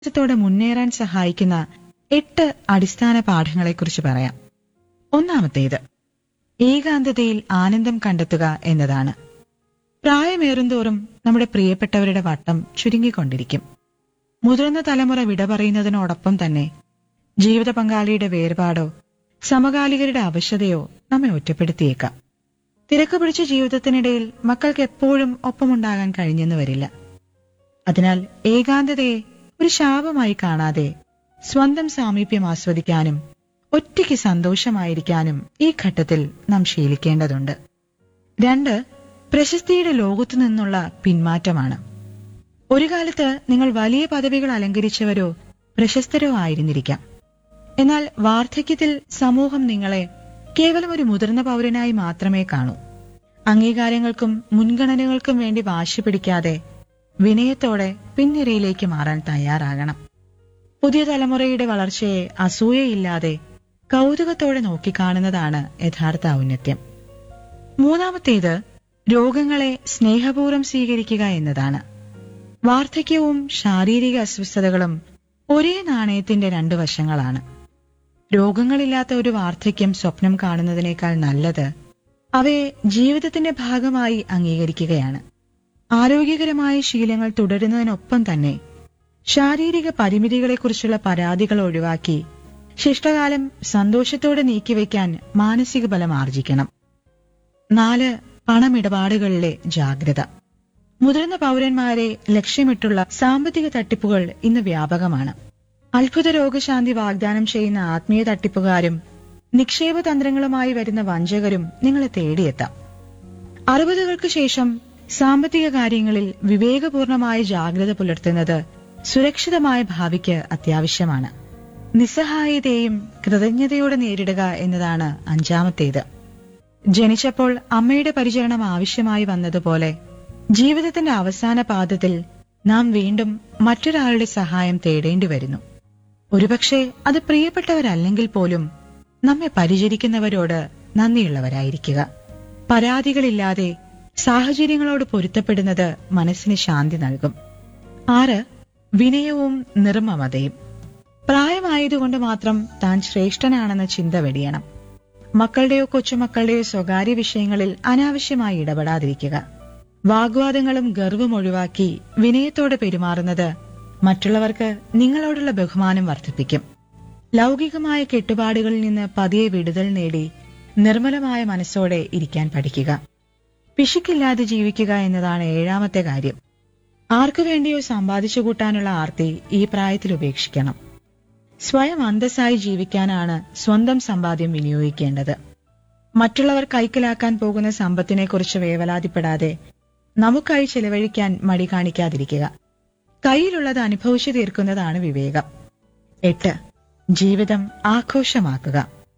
ത്തോടെ മുന്നേറാൻ സഹായിക്കുന്ന എട്ട് അടിസ്ഥാന പാഠങ്ങളെക്കുറിച്ച് പറയാം ഒന്നാമത്തേത് ഏകാന്തതയിൽ ആനന്ദം കണ്ടെത്തുക എന്നതാണ് പ്രായമേറുന്തോറും നമ്മുടെ പ്രിയപ്പെട്ടവരുടെ വട്ടം ചുരുങ്ങിക്കൊണ്ടിരിക്കും മുതിർന്ന തലമുറ വിട പറയുന്നതിനോടൊപ്പം തന്നെ ജീവിത പങ്കാളിയുടെ വേർപാടോ സമകാലികരുടെ അവശതയോ നമ്മെ ഒറ്റപ്പെടുത്തിയേക്കാം തിരക്ക് പിടിച്ച ജീവിതത്തിനിടയിൽ മക്കൾക്ക് എപ്പോഴും ഒപ്പമുണ്ടാകാൻ കഴിഞ്ഞെന്ന് വരില്ല അതിനാൽ ഏകാന്തതയെ ഒരു ശാപമായി കാണാതെ സ്വന്തം സാമീപ്യം ആസ്വദിക്കാനും ഒറ്റയ്ക്ക് സന്തോഷമായിരിക്കാനും ഈ ഘട്ടത്തിൽ നാം ശീലിക്കേണ്ടതുണ്ട് രണ്ട് പ്രശസ്തിയുടെ ലോകത്തു നിന്നുള്ള പിന്മാറ്റമാണ് ഒരു കാലത്ത് നിങ്ങൾ വലിയ പദവികൾ അലങ്കരിച്ചവരോ പ്രശസ്തരോ ആയിരുന്നിരിക്കാം എന്നാൽ വാർദ്ധക്യത്തിൽ സമൂഹം നിങ്ങളെ കേവലം ഒരു മുതിർന്ന പൗരനായി മാത്രമേ കാണൂ അംഗീകാരങ്ങൾക്കും മുൻഗണനകൾക്കും വേണ്ടി വാശി പിടിക്കാതെ വിനയത്തോടെ പിൻനിരയിലേക്ക് മാറാൻ തയ്യാറാകണം പുതിയ തലമുറയുടെ വളർച്ചയെ അസൂയയില്ലാതെ കൗതുകത്തോടെ നോക്കിക്കാണുന്നതാണ് യഥാർത്ഥ ഔന്നത്യം മൂന്നാമത്തേത് രോഗങ്ങളെ സ്നേഹപൂർവ്വം സ്വീകരിക്കുക എന്നതാണ് വാർദ്ധക്യവും ശാരീരിക അസ്വസ്ഥതകളും ഒരേ നാണയത്തിന്റെ രണ്ടു വശങ്ങളാണ് രോഗങ്ങളില്ലാത്ത ഒരു വാർദ്ധക്യം സ്വപ്നം കാണുന്നതിനേക്കാൾ നല്ലത് അവയെ ജീവിതത്തിന്റെ ഭാഗമായി അംഗീകരിക്കുകയാണ് ആരോഗ്യകരമായ ശീലങ്ങൾ തുടരുന്നതിനൊപ്പം തന്നെ ശാരീരിക പരിമിതികളെക്കുറിച്ചുള്ള പരാതികൾ ഒഴിവാക്കി ശിഷ്ടകാലം സന്തോഷത്തോടെ നീക്കിവെക്കാൻ മാനസിക ബലം ആർജിക്കണം നാല് പണമിടപാടുകളിലെ ജാഗ്രത മുതിർന്ന പൗരന്മാരെ ലക്ഷ്യമിട്ടുള്ള സാമ്പത്തിക തട്ടിപ്പുകൾ ഇന്ന് വ്യാപകമാണ് അത്ഭുത രോഗശാന്തി വാഗ്ദാനം ചെയ്യുന്ന ആത്മീയ തട്ടിപ്പുകാരും നിക്ഷേപ തന്ത്രങ്ങളുമായി വരുന്ന വഞ്ചകരും നിങ്ങളെ തേടിയെത്താം അറുപതുകൾക്ക് ശേഷം സാമ്പത്തിക കാര്യങ്ങളിൽ വിവേകപൂർണമായ ജാഗ്രത പുലർത്തുന്നത് സുരക്ഷിതമായ ഭാവിക്ക് അത്യാവശ്യമാണ് നിസ്സഹായതയും കൃതജ്ഞതയോടെ നേരിടുക എന്നതാണ് അഞ്ചാമത്തേത് ജനിച്ചപ്പോൾ അമ്മയുടെ പരിചരണം ആവശ്യമായി വന്നതുപോലെ ജീവിതത്തിന്റെ അവസാന പാദത്തിൽ നാം വീണ്ടും മറ്റൊരാളുടെ സഹായം തേടേണ്ടി വരുന്നു ഒരുപക്ഷെ അത് പ്രിയപ്പെട്ടവരല്ലെങ്കിൽ പോലും നമ്മെ പരിചരിക്കുന്നവരോട് നന്ദിയുള്ളവരായിരിക്കുക പരാതികളില്ലാതെ സാഹചര്യങ്ങളോട് പൊരുത്തപ്പെടുന്നത് മനസ്സിന് ശാന്തി നൽകും ആറ് വിനയവും നിർമ്മമതയും പ്രായമായതുകൊണ്ട് മാത്രം താൻ ശ്രേഷ്ഠനാണെന്ന ചിന്ത വെടിയണം മക്കളുടെയോ കൊച്ചുമക്കളുടെയോ സ്വകാര്യ വിഷയങ്ങളിൽ അനാവശ്യമായി ഇടപെടാതിരിക്കുക വാഗ്വാദങ്ങളും ഗർവും ഒഴിവാക്കി വിനയത്തോടെ പെരുമാറുന്നത് മറ്റുള്ളവർക്ക് നിങ്ങളോടുള്ള ബഹുമാനം വർദ്ധിപ്പിക്കും ലൗകികമായ കെട്ടുപാടുകളിൽ നിന്ന് പതിയെ വിടുതൽ നേടി നിർമ്മലമായ മനസ്സോടെ ഇരിക്കാൻ പഠിക്കുക പിശുക്കില്ലാതെ ജീവിക്കുക എന്നതാണ് ഏഴാമത്തെ കാര്യം ആർക്കു വേണ്ടിയോ സമ്പാദിച്ചു കൂട്ടാനുള്ള ആർത്തി ഈ പ്രായത്തിൽ ഉപേക്ഷിക്കണം സ്വയം അന്തസ്സായി ജീവിക്കാനാണ് സ്വന്തം സമ്പാദ്യം വിനിയോഗിക്കേണ്ടത് മറ്റുള്ളവർ കൈക്കലാക്കാൻ പോകുന്ന സമ്പത്തിനെക്കുറിച്ച് വേവലാതിപ്പെടാതെ നമുക്കായി ചെലവഴിക്കാൻ മടി കാണിക്കാതിരിക്കുക കയ്യിലുള്ളത് അനുഭവിച്ചു തീർക്കുന്നതാണ് വിവേകം എട്ട് ജീവിതം ആഘോഷമാക്കുക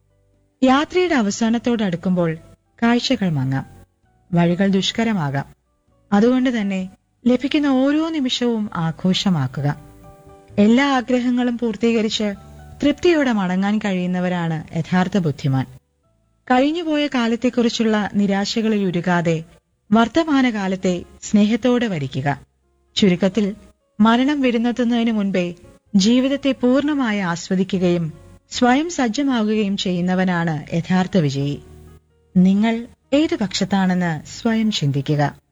യാത്രയുടെ അവസാനത്തോടടുക്കുമ്പോൾ കാഴ്ചകൾ മങ്ങാം വഴികൾ ദുഷ്കരമാകാം അതുകൊണ്ട് തന്നെ ലഭിക്കുന്ന ഓരോ നിമിഷവും ആഘോഷമാക്കുക എല്ലാ ആഗ്രഹങ്ങളും പൂർത്തീകരിച്ച് തൃപ്തിയോടെ മടങ്ങാൻ കഴിയുന്നവരാണ് യഥാർത്ഥ ബുദ്ധിമാൻ കഴിഞ്ഞുപോയ കാലത്തെക്കുറിച്ചുള്ള നിരാശകളിൽ ഉരുകാതെ വർത്തമാനകാലത്തെ സ്നേഹത്തോടെ വരിക്കുക ചുരുക്കത്തിൽ മരണം വരുന്നെത്തുന്നതിനു മുൻപേ ജീവിതത്തെ പൂർണ്ണമായി ആസ്വദിക്കുകയും സ്വയം സജ്ജമാകുകയും ചെയ്യുന്നവനാണ് യഥാർത്ഥ വിജയി നിങ്ങൾ ഏതു പക്ഷത്താണെന്ന് സ്വയം ചിന്തിക്കുക